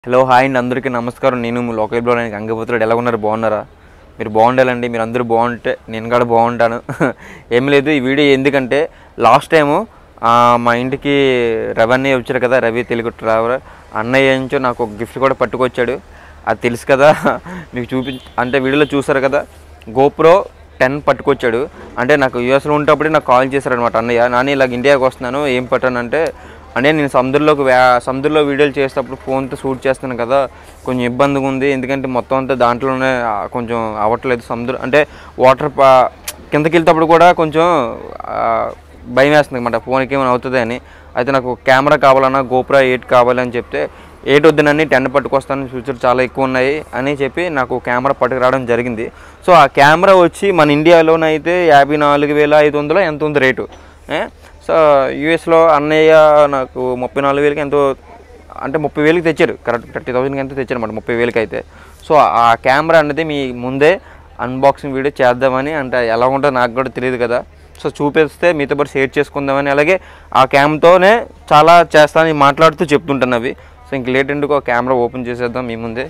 Hello hi అండి అందరికీ నమస్కారం నేను మీ లోకల్ బ్లో నేను గంగపుత్రుడు ఎలా ఉన్నారు బాగున్నారా మీరు బాగుండాలండి మీరు అందరూ బాగుంటే నేను కూడా బాగుంటాను ఏం లేదు ఈ వీడియో ఎందుకంటే లాస్ట్ టైము మా ఇంటికి రవి అన్నయ్య వచ్చారు కదా రవి తెలుగు ట్రావెలర్ అన్నయ్య నుంచో నాకు ఒక గిఫ్ట్ కూడా పట్టుకొచ్చాడు అది తెలుసు కదా మీకు చూపి అంటే వీడియోలో చూసారు కదా గోప్రో టెన్ పట్టుకొచ్చాడు అంటే నాకు యూఎస్లో ఉన్నప్పుడే నాకు కాల్ చేశారనమాట అన్నయ్య నాని ఇలాగ ఇండియాకి వస్తున్నాను ఏం పట్టానంటే అంటే నేను సముద్రంలోకి వ్యా- సముద్రంలో వీడియోలు చేసేటప్పుడు ఫోన్తో షూట్ చేస్తున్నాను కదా కొంచెం ఇబ్బందిగా ఉంది ఎందుకంటే మొత్తం అంతా దాంట్లోనే ఆ, కొంచెం అవ్వట్లేదు సముద్రం అంటే వాటర్ పా కిందకి వెళ్తేప్పుడు కూడా కొంచెం ఆ, భయం వేస్తుంది అనమాట ఫోన్కి ఏమైనా అవుతుంది అని అయితే నాకు కెమెరా కావాలన్నా గోప్రా ఎయిట్ కావాలని చెప్తే ఎయిట్ వద్దునని టెన్ పట్టుకొస్తాను ఫ్యూచర్ చాలా ఎక్కువ ఉన్నాయి అని చెప్పి నాకు కెమెరా పట్టుకురావడం జరిగింది సో ఆ కెమెరా వచ్చి మన ఇండియాలోనైతే యాభై నాలుగు వేల ఐదు వందలు ఎంత ఉంది రేటు ఏ? సో యూఎస్లో అన్నయ్య నాకు ముప్పై నాలుగు వేలకి ఎంతో అంటే ముప్పై వేలకి తెచ్చారు కరెక్ట్ థర్టీ థౌసండ్కి ఎంత తెచ్చారు అనమాట ముప్పై వేలకి అయితే సో ఆ కెమెరా అనేది మీ ముందే అన్బాక్సింగ్ వీడియో చేద్దామని అంటే ఎలా ఉంటుందో నాకు కూడా తెలియదు కదా సో చూపిస్తే మీతో పాటు షేర్ చేసుకుందామని అలాగే ఆ క్యామ్తోనే చాలా చేస్తానని మాట్లాడుతూ చెప్తుంటున్నవి సో ఇంక లేట్ ఎందుకు ఆ కెమెరా ఓపెన్ చేసేద్దాం మీ ముందే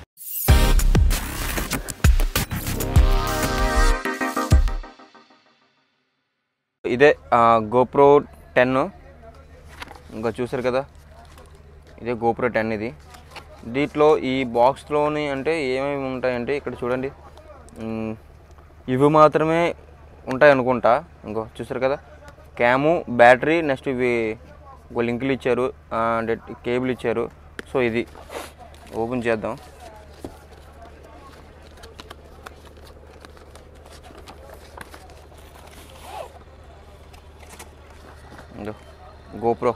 ఇదే గోప్రో టెన్ ఇంకా చూసారు కదా ఇదే గోప్రో టెన్ ఇది దీంట్లో ఈ బాక్స్లోని అంటే ఏమేమి ఉంటాయంటే ఇక్కడ చూడండి మ్, ఇవి మాత్రమే ఉంటాయి అనుకుంటా ఇంకో చూసారు కదా క్యాము బ్యాటరీ నెక్స్ట్ ఇవి ఒక లింకులు ఇచ్చారు ఆ, అంటే కేబుల్ ఇచ్చారు సో ఇది ఓపెన్ చేద్దాం ఇందో గోప్రో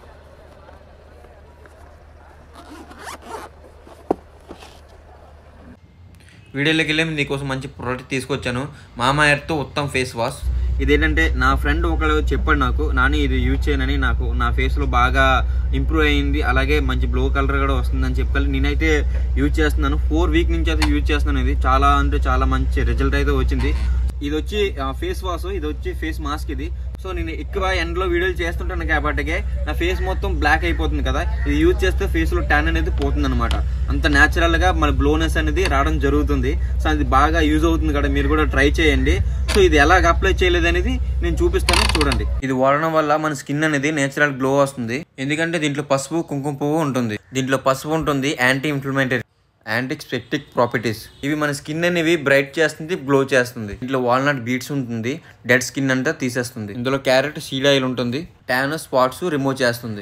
వీడియోలోకి వెళ్ళి నీకోసం మంచి ప్రోడక్ట్ తీసుకొచ్చాను మామా ఎర్త్ ఉత్తమ్ ఫేస్ వాష్ ఇదేంటంటే నా ఫ్రెండ్ ఒకళ్ళు చెప్పాడు నాకు నాని ఇది యూజ్ చేయనని నాకు నా ఫేస్లో బాగా ఇంప్రూవ్ అయింది అలాగే మంచి బ్లూ కలర్ కూడా వస్తుందని చెప్పాలి నేనైతే యూజ్ చేస్తున్నాను ఫోర్ వీక్ నుంచి అయితే యూజ్ చేస్తున్నాను ఇది చాలా అంటే చాలా మంచి రిజల్ట్ అయితే వచ్చింది ఇది వచ్చి ఫేస్ వాష్ ఇది వచ్చి ఫేస్ మాస్క్ ఇది సో నేను ఎక్కువ ఎండలో వీడియోలు చేస్తుంటాను కాబట్టి నా ఫేస్ మొత్తం బ్లాక్ అయిపోతుంది కదా ఇది యూజ్ చేస్తే ఫేస్ లో ట్యాన్ అనేది పోతుంది అనమాట అంత న్యాచురల్ గా మన బ్లోనెస్ అనేది రావడం జరుగుతుంది సో అది బాగా యూజ్ అవుతుంది కదా మీరు కూడా ట్రై చేయండి సో ఇది ఎలాగ అప్లై చేయలేదు అనేది నేను చూపిస్తాను చూడండి ఇది వాడడం వల్ల మన స్కిన్ అనేది నేచురల్ గ్లో వస్తుంది ఎందుకంటే దీంట్లో పసుపు కుంకుమ పువ్వు ఉంటుంది దీంట్లో పసుపు ఉంటుంది యాంటీ ఇన్ఫ్లమేటరీ యాంటీస్పెక్టిక్ ప్రాపర్టీస్ ఇవి మన స్కిన్ అనేవి బ్రైట్ చేస్తుంది గ్లో చేస్తుంది ఇంట్లో వాల్నట్ బీట్స్ ఉంటుంది డెడ్ స్కిన్ అంతా తీసేస్తుంది ఇందులో క్యారెట్ సీడ్ ఆయిల్ ఉంటుంది ట్యాన్ స్పాట్స్ రిమూవ్ చేస్తుంది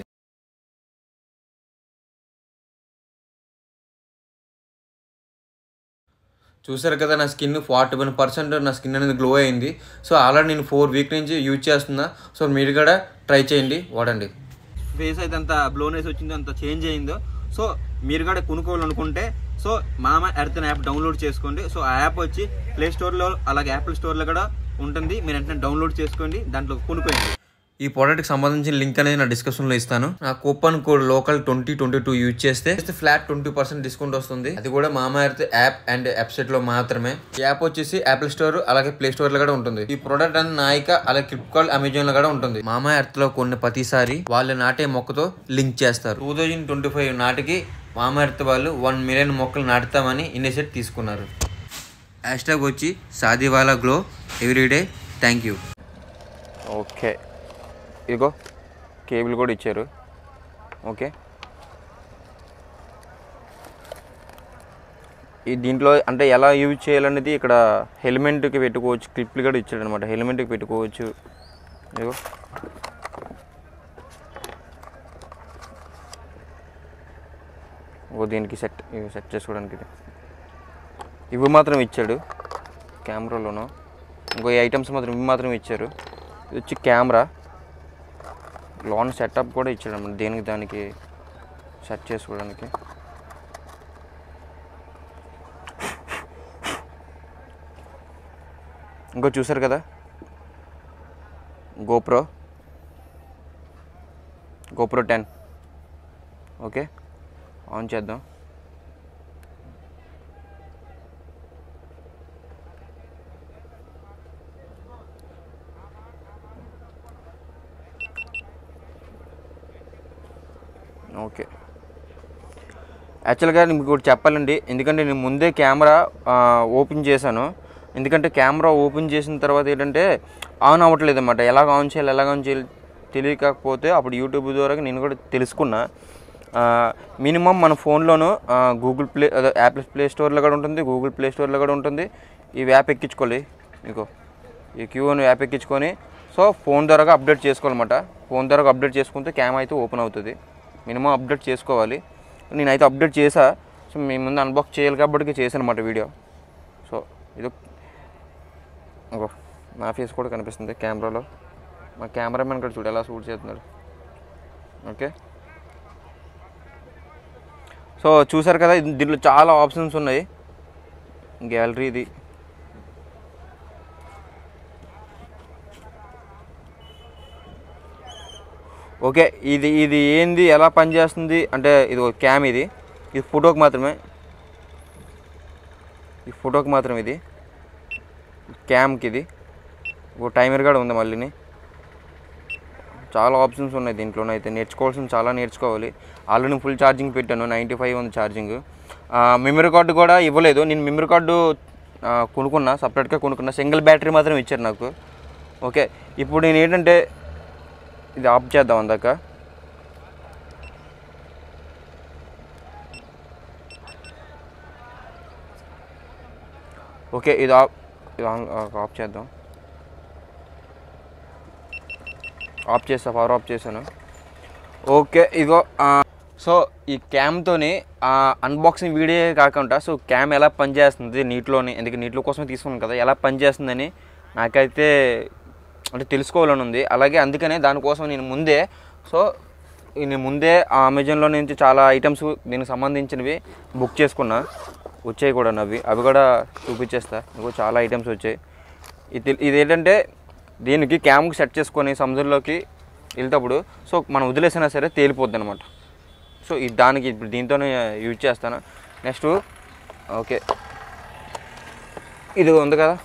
చూసారు కదా నా స్కిన్ ఫార్టీ వన్ పర్సెంట్ నా స్కిన్ అనేది గ్లో అయింది సో ఆల్రెడీ నేను ఫోర్ వీక్ నుంచి యూజ్ చేస్తున్నా సో మీరు కూడా ట్రై చేయండి వాడండి ఫేస్ అయితే అంత బ్లోనెస్ వచ్చిందో అంత చేంజ్ అయిందో సో మీరు కూడా కొనుక్కోవాలనుకుంటే so Mama Earth app download చేసుకోండి సో ఆ యాప్ వచ్చి ప్లే స్టోర్లో అలాగే యాపిల్ స్టోర్లో కూడా ఉంటుంది మీరు వెంటనే డౌన్లోడ్ చేసుకోండి దాంట్లో కొనుక్కోండి ఈ ప్రోడక్ట్కి సంబంధించిన లింక్ అనేది నా డిస్క్రిప్షన్లో ఇస్తాను నా coupon code local twenty twenty two use చేస్తే ఫ్లాట్ ట్వంటీ పర్సెంట్ డిస్కౌంట్ వస్తుంది అది కూడా మామా ఎర్త్ యాప్ అండ్ వెబ్సైట్ లో మాత్రమే ఈ యాప్ వచ్చేసి యాపిల్ స్టోర్ అలాగే ప్లే స్టోర్ లో కూడా ఉంటుంది ఈ ప్రోడక్ట్ అనేది నాయిక అలాగే ఫ్లిప్కార్ట్ అమెజాన్ లో కూడా ఉంటుంది మామా ఎర్త్ లో కొన్ని ప్రతిసారి వాళ్ళు నాటే మొక్కతో లింక్ చేస్తారు టూ థౌజండ్ ట్వంటీ ఫైవ్ నాటికి మామా ఎర్త్ వాళ్ళు వన్ మిలియన్ మొక్కలు నాటుతామని ఇనిషియేట్ తీసుకున్నారు హ్యాష్ ట్యాగ్ వచ్చి సాదివాలా glow everyday thank you okay ఇదిగో కేబుల్ కూడా ఇచ్చారు ఓకే ఈ దీంట్లో అంటే ఎలా యూజ్ చేయాలనేది ఇక్కడ హెల్మెట్కి పెట్టుకోవచ్చు క్లిప్లు కూడా ఇచ్చాడు అనమాట హెల్మెట్కి పెట్టుకోవచ్చు ఇదిగో ఓ దీనికి సెట్ ఇవి సెట్ చేసుకోవడానికి ఇది ఇవి మాత్రం ఇచ్చాడు కెమెరాలోను ఇంకో ఈ ఐటమ్స్ మాత్రం ఇవి మాత్రం ఇచ్చారు ఇది వచ్చి కెమెరా లోన్ సెటప్ కూడా ఇచ్చాడు అన్నమాట దేనికి దానికి సెట్ చేసుకోవడానికి ఇంకో చూసారు కదా GoPro GoPro ten okay on చేద్దాం ఓకే యాక్చువల్గా మీకు ఒకటి చెప్పాలండి ఎందుకంటే నేను ముందే కెమెరా ఆ, ఓపెన్ చేశాను ఎందుకంటే కెమెరా ఓపెన్ చేసిన తర్వాత ఏంటంటే ఆన్ అవ్వట్లేదు అనమాట ఎలాగ ఆన్ చేయాలి ఎలాగ ఆన్ చేయాలి తెలియకపోతే అప్పుడు యూట్యూబ్ ద్వారా నేను కూడా తెలుసుకున్నా మినిమం మన ఫోన్లోను గూగుల్ ప్లే అదే యాపిల్ ప్లే స్టోర్లో కూడా ఉంటుంది గూగుల్ ప్లే స్టోర్లో కూడా ఉంటుంది ఈ యాప్ ఎక్కించుకోవాలి మీకు ఈ క్యూ అని యాప్ ఎక్కించుకొని సో ఫోన్ ద్వారా అప్డేట్ చేసుకోవాలన్నమాట ఫోన్ ద్వారా అప్డేట్ చేసుకుంటే క్యామ్ అయితే ఓపెన్ అవుతుంది మినిమం అప్డేట్ చేసుకోవాలి నేనైతే అప్డేట్ చేసా సో మీ ముందు అన్బాక్స్ చేయాలి కాబట్టి చేశాను అనమాట వీడియో సో ఇది ఇంకో నా ఫేస్ కూడా కనిపిస్తుంది కెమెరాలో మా కెమెరామెన్ కూడా చూడు ఎలా షూట్ చేస్తున్నాడు ఓకే సో చూసారు కదా ఇది- దీంట్లో చాలా ఆప్షన్స్ ఉన్నాయి గ్యాలరీ ఇది ఓకే ఇది ఇది ఏంది ఎలా పనిచేస్తుంది అంటే ఇది ఒక క్యామ్ ఇది ఇది ఫోటోకి మాత్రమే ఈ ఫోటోకి మాత్రం ఇది క్యామ్కి ఇది ఓ టైమర్ కూడా ఉంది మళ్ళీని చాలా ఆప్షన్స్ ఉన్నాయి దీంట్లోనైతే నేర్చుకోవాల్సింది చాలా నేర్చుకోవాలి ఆల్రెడీ ఫుల్ ఛార్జింగ్ పెట్టాను నైంటీ ఫైవ్ ఉంది ఛార్జింగ్ మెమరీ కార్డు కూడా ఇవ్వలేదు నేను మెమరీ కార్డు ఆ, కొనుక్కున్నా సపరేట్గా కొనుక్కున్నా సింగిల్ బ్యాటరీ మాత్రం ఇచ్చారు నాకు ఓకే ఇప్పుడు నేను ఏంటంటే ఇది ఆఫ్ చేద్దాం అందాక ఓకే ఇది ఆఫ్ ఇది ఆన్ ఆఫ్ చేద్దాం ఆఫ్ చేసా పవర్ ఆఫ్ చేశాను ఓకే ఇగో ఆ, సో ఈ క్యామ్తోని అన్బాక్సింగ్ వీడియో కాకుండా సో క్యామ్ ఎలా పనిచేస్తుంది నీటిలోని ఎందుకంటే నీటిలో కోసమే తీసుకున్నాను కదా ఎలా పనిచేస్తుందని నాకైతే అంటే తెలుసుకోవాలని ఉంది అలాగే అందుకనే దానికోసం నేను ముందే సో నేను ముందే ఆ అమెజాన్లో నుంచి చాలా ఐటమ్స్ దీనికి సంబంధించినవి బుక్ చేసుకున్నా వచ్చాయి కూడా అవి అవి కూడా చూపించేస్తా ఇంకో చాలా ఐటమ్స్ వచ్చాయి ఇది ఇది ఏంటంటే దీనికి క్యామ్కి సెట్ చేసుకొని సముద్రంలోకి వెళ్తేప్పుడు సో మనం వదిలేసినా సరే తేలిపోద్ది అనమాట సో ఇది దానికి ఇప్పుడు దీంతోనే యూజ్ చేస్తాను నెక్స్ట్ ఓకే ఇది ఉంది కదా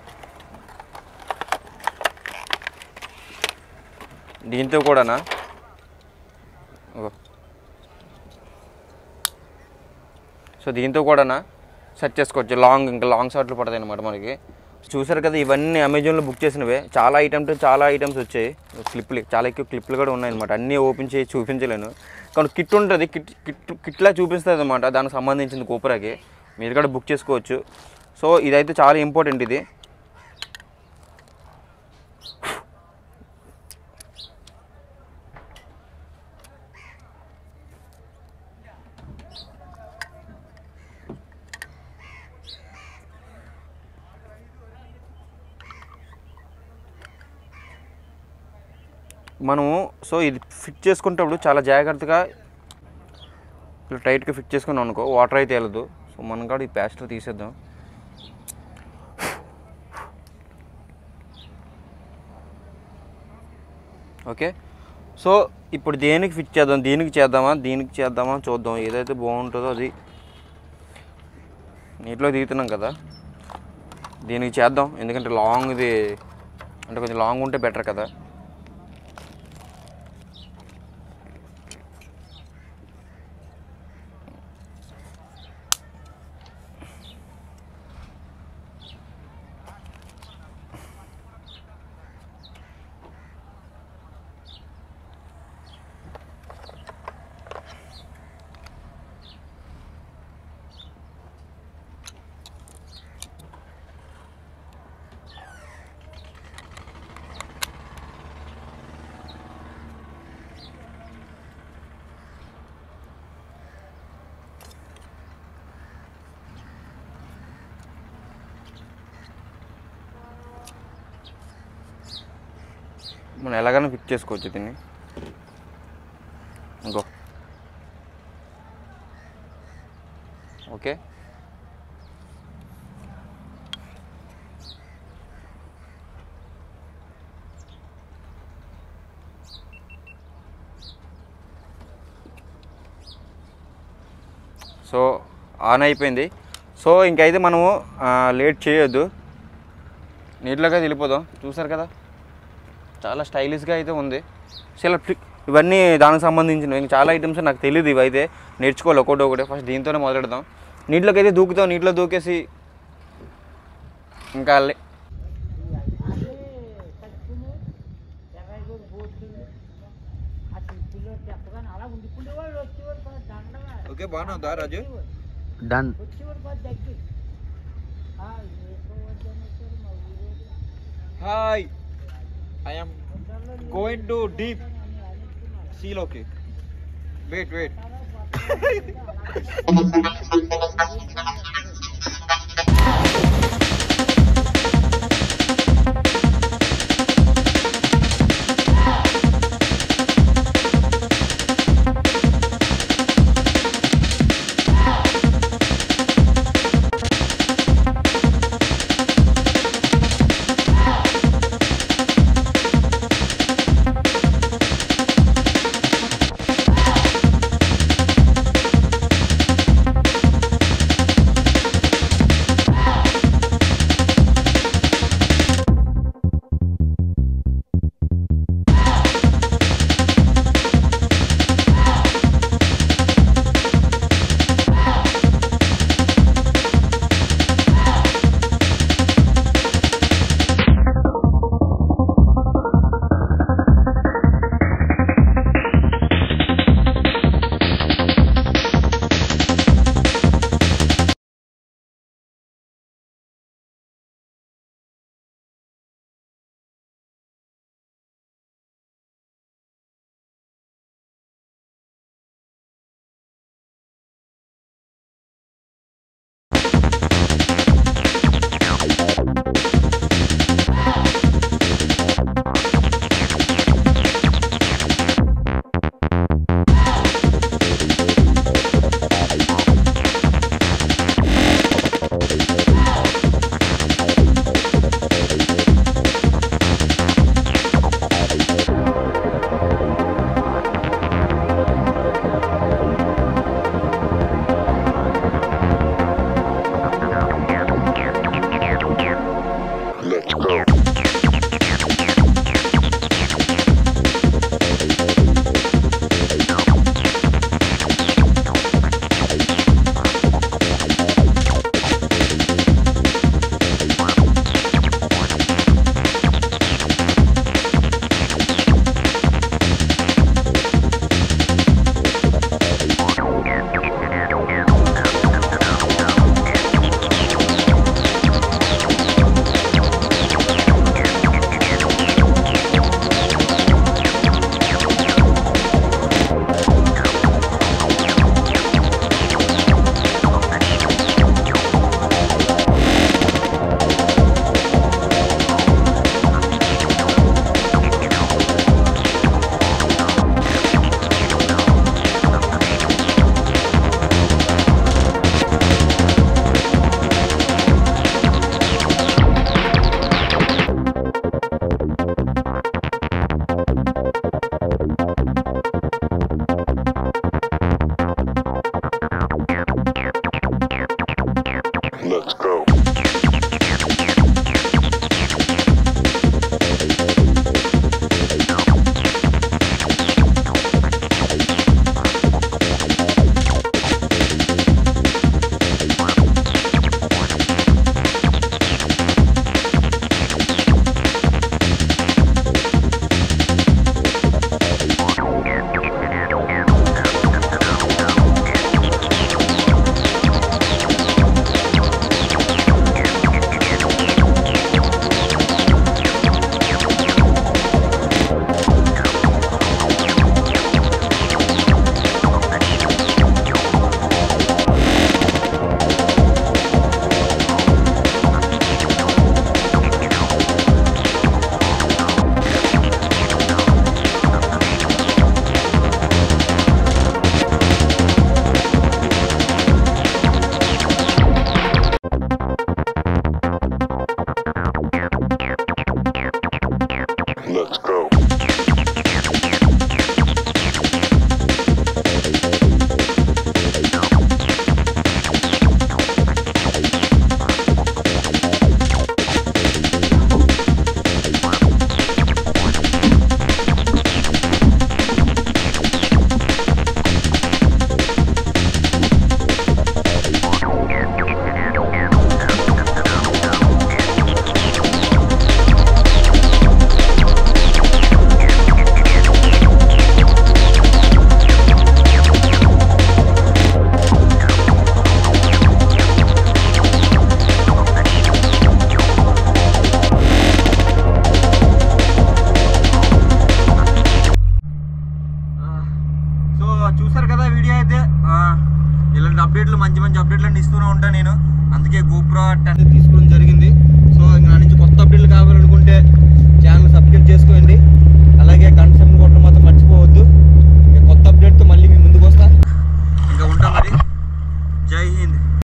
దీంతో కూడానా ఇగో. సో దీంతో కూడానా సెట్ చేసుకోవచ్చు లాంగ్ ఇంకా లాంగ్ షాట్లు పడతాయి అనమాట మనకి చూసారు కదా ఇవన్నీ అమెజాన్లో బుక్ చేసినవే చాలా ఐటమ్స్ చాలా ఐటమ్స్ వచ్చాయి క్లిప్లు చాలా ఎక్కువ క్లిప్లు కూడా ఉన్నాయన్నమాట అన్నీ ఓపెన్ చేసి చూపించలేను కానీ కిట్ ఉంటుంది కిట్ కిట్ కిట్లా చూపిస్తుంది అనమాట దానికి సంబంధించింది కోపరాకి మీరు కూడా బుక్ చేసుకోవచ్చు సో ఇదైతే చాలా ఇంపార్టెంట్ ఇది మనము సో ఇది ఫిట్ చేసుకునేటప్పుడు చాలా జాగ్రత్తగా ఇలా టైట్గా ఫిట్ చేసుకున్నాం అనుకో వాటర్ అయితే వెళ్ళదు సో మనం కూడా ఈ ప్యాస్టర్ తీసేద్దాం ఓకే సో ఇప్పుడు దేనికి ఫిట్ చేద్దాం దీనికి చేద్దామా దీనికి చేద్దామా చూద్దాం ఏదైతే బాగుంటుందో అది నీటిలో దిగుతున్నాం కదా దీనికి చేద్దాం ఎందుకంటే లాంగ్ ఇది అంటే కొంచెం లాంగ్ ఉంటే బెటర్ కదా మనం ఎలాగైనా ఫిట్ చేసుకోవచ్చు దీన్ని ఇంకో ఓకే సో ఆన్ అయిపోయింది సో ఇంకైతే మనము ఆ, లేట్ చేయొద్దు నీటిలోకి వెళ్ళిపోదాం చూసారు కదా చాలా స్టైలిష్గా అయితే ఉంది చాలా ఫ్లిక్ ఇవన్నీ దానికి సంబంధించినవి ఇంకా చాలా ఐటమ్స్ నాకు తెలియదు ఇవైతే నేర్చుకోవాలి ఒకటి ఒకటి ఫస్ట్ దీంతోనే మొదలెడదాం నీటిలోకి అయితే దూకుతాం నీటిలో దూకేసి ఇంకా అల్లే ఓకే బాగానే ఉందా Raju done hi I'm going to deep సీలోకి వెయిట్ వెయిట్